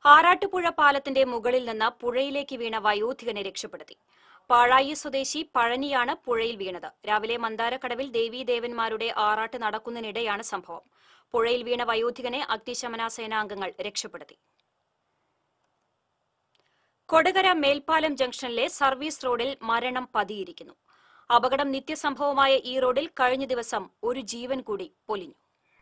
ആറാട്ടുപുഴ പാലത്തിന്റെ മുകളിൽ നിന്ന് പുഴയിലേക്ക് വീണ വയോധികനെ രക്ഷപ്പെടുത്തി പാഴായി സ്വദേശി പഴനിയാണ് പുഴയിൽ വീണത് രാവിലെ മന്ദാരക്കടവിൽ ദേവീദേവന്മാരുടെ ആറാട്ട് നടക്കുന്നതിനിടെയാണ് സംഭവം പുഴയിൽ വീണ വയോധികനെ അഗ്നിശമന സേനാംഗങ്ങൾ രക്ഷപ്പെടുത്തി കൊടകര മേൽപ്പാലം ജംഗ്ഷനിലെ സർവീസ് റോഡിൽ മരണം പതിയിരിക്കുന്നു അപകടം നിത്യസംഭവമായ ഈ റോഡിൽ കഴിഞ്ഞ ദിവസം ഒരു ജീവൻ കൂടി പൊലിഞ്ഞു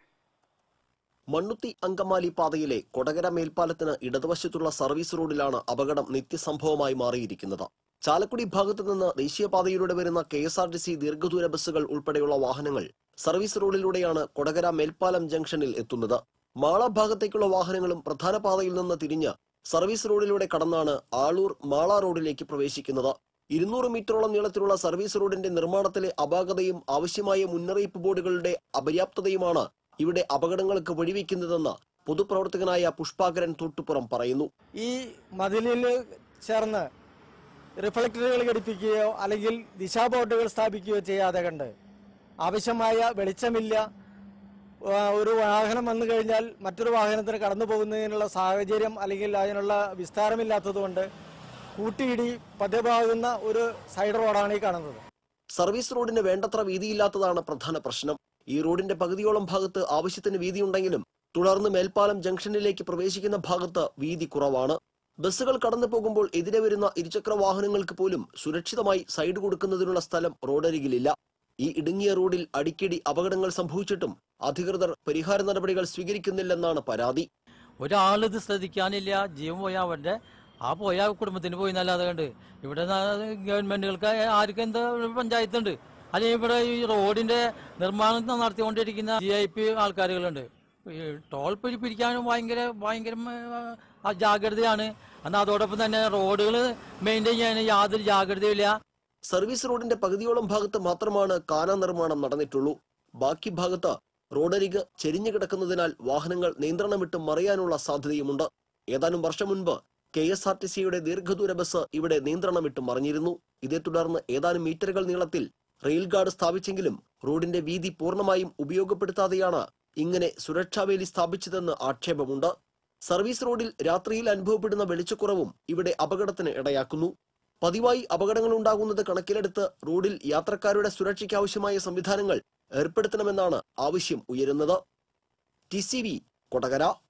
മണ്ണുത്തി അങ്കമാലി പാതയിലെ കൊടകര മേൽപ്പാലത്തിന് ഇടതുവശത്തുള്ള സർവീസ് റോഡിലാണ് അപകടം നിത്യസംഭവമായി മാറിയിരിക്കുന്നത് ചാലക്കുടി ഭാഗത്തു നിന്ന് ദേശീയപാതയിലൂടെ വരുന്ന K S R T C ദീർഘദൂര ബസ്സുകൾ ഉൾപ്പെടെയുള്ള വാഹനങ്ങൾ സർവീസ് റോഡിലൂടെയാണ് കൊടകര മേൽപ്പാലം ജംഗ്ഷനിൽ എത്തുന്നത് മാള ഭാഗത്തേക്കുള്ള വാഹനങ്ങളും പ്രധാന പാതയിൽ നിന്ന് തിരിഞ്ഞ് സർവീസ് റോഡിലൂടെ കടന്നാണ് ആളൂർ മാള റോഡിലേക്ക് പ്രവേശിക്കുന്നത് ഇരുന്നൂറ് മീറ്ററോളം നീളത്തിലുള്ള സർവീസ് റോഡിന്റെ നിർമ്മാണത്തിലെ അപാകതയും ആവശ്യമായ മുന്നറിയിപ്പ് ബോർഡുകളുടെ അപര്യാപ്തതയുമാണ് ഇവിടെ അപകടങ്ങൾക്ക് വഴിവെക്കുന്നതെന്ന് പൊതുപ്രവർത്തകനായ പുഷ്പാകരൻ തൊട്ടുപുറം പറയുന്നു ഈ മതിലിൽ ചേർന്ന് റിഫ്ലക്ടറുകൾ ഘടിപ്പിക്കുകയോ അല്ലെങ്കിൽ ദിശാബോർഡുകൾ സ്ഥാപിക്കുകയോ ചെയ്യാതെ കണ്ട് ആവശ്യമായ വെളിച്ചമില്ല ആ, ഒരു വാഹനം വന്നു കഴിഞ്ഞാൽ മറ്റൊരു വാഹനത്തിന് കടന്നു പോകുന്നതിനുള്ള സാഹചര്യം അല്ലെങ്കിൽ അതിനുള്ള വിസ്താരമില്ലാത്തതുകൊണ്ട് കൂട്ടിയിടി പതിവാകുന്ന ഒരു സൈഡ് റോഡാണ് ഈ കാണുന്നത് സർവീസ് റോഡിന് വേണ്ടത്ര വീതിയില്ലാത്തതാണ് പ്രധാന പ്രശ്നം ഈ റോഡിന്റെ പകുതിയോളം ഭാഗത്ത് ആവശ്യത്തിന് വീതിയുണ്ടെങ്കിലും തുടർന്ന് മേൽപ്പാലം ജംഗ്ഷനിലേക്ക് പ്രവേശിക്കുന്ന ഭാഗത്ത് വീതി കുറവാണ് ബസ്സുകൾ കടന്നു പോകുമ്പോൾ എതിരെ വരുന്ന ഇരുചക്ര വാഹനങ്ങൾക്ക് പോലും സുരക്ഷിതമായി സൈഡ് കൊടുക്കുന്നതിനുള്ള സ്ഥലം റോഡരികിലില്ല ഈ ഇടുങ്ങിയ റോഡിൽ അടിക്കടി അപകടങ്ങൾ സംഭവിച്ചിട്ടും അധികൃതർ പരിഹാര നടപടികൾ സ്വീകരിക്കുന്നില്ലെന്നാണ് പരാതി ഒരാൾ ഇത് ശ്രദ്ധിക്കാനില്ല ജീവൻ പോയാൽ അവരുടെ ആ പോയ കുടുംബത്തിന് പോയി എന്നല്ലാതെ കണ്ട് ഇവിടെ ന- ഗവൺമെന്റുകൾക്ക് ആർക്കും എന്താ പഞ്ചായത്തുണ്ട് അല്ലെങ്കിൽ ഇവിടെ ഈ റോഡിന്റെ നിർമ്മാണം നടത്തിക്കൊണ്ടിരിക്കുന്ന ജി ഐ പി ആൾക്കാരുകളുണ്ട് ഈ ടോൾ പിടി പിടിക്കാനും ഭയങ്കര ഭയങ്കര ആ ജാഗ്രതയാണ് എന്നാൽ അതോടൊപ്പം തന്നെ റോഡുകൾ മെയിൻറ്റെയിൻ ചെയ്യാൻ യാതൊരു ജാഗ്രതയില്ല സർവീസ് റോഡിന്റെ പകുതിയോളം ഭാഗത്ത് മാത്രമാണ് കാന നിർമ്മാണം നടന്നിട്ടുള്ളൂ ബാക്കി ഭാഗത്ത് റോഡരിക് ചെരിഞ്ഞു കിടക്കുന്നതിനാൽ വാഹനങ്ങൾ നിയന്ത്രണം വിട്ട് മറിയാനുള്ള സാധ്യതയുമുണ്ട് ഏതാനും വർഷം മുൻപ് കെ എസ് ആർ ടി സിയുടെ ദീർഘദൂര ബസ് ഇവിടെ നിയന്ത്രണം വിട്ട് മറിഞ്ഞിരുന്നു ഇതേ തുടർന്ന് ഏതാനും മീറ്ററുകൾ നീളത്തിൽ റെയിൽ ഗാർഡ് സ്ഥാപിച്ചെങ്കിലും റോഡിന്റെ വീതി പൂർണ്ണമായും ഉപയോഗപ്പെടുത്താതെയാണ് ഇങ്ങനെ സുരക്ഷാവേലി സ്ഥാപിച്ചതെന്ന് ആക്ഷേപമുണ്ട് സർവീസ് റോഡിൽ രാത്രിയിൽ അനുഭവപ്പെടുന്ന വെളിച്ചക്കുറവും ഇവിടെ അപകടത്തിന് ഇടയാക്കുന്നു പതിവായി അപകടങ്ങൾ ഉണ്ടാകുന്നത് കണക്കിലെടുത്ത് റോഡിൽ യാത്രക്കാരുടെ സുരക്ഷയ്ക്ക് ആവശ്യമായ സംവിധാനങ്ങൾ ഏർപ്പെടുത്തണമെന്നാണ് ആവശ്യം ഉയരുന്നത് ടി സി വി കൊടകര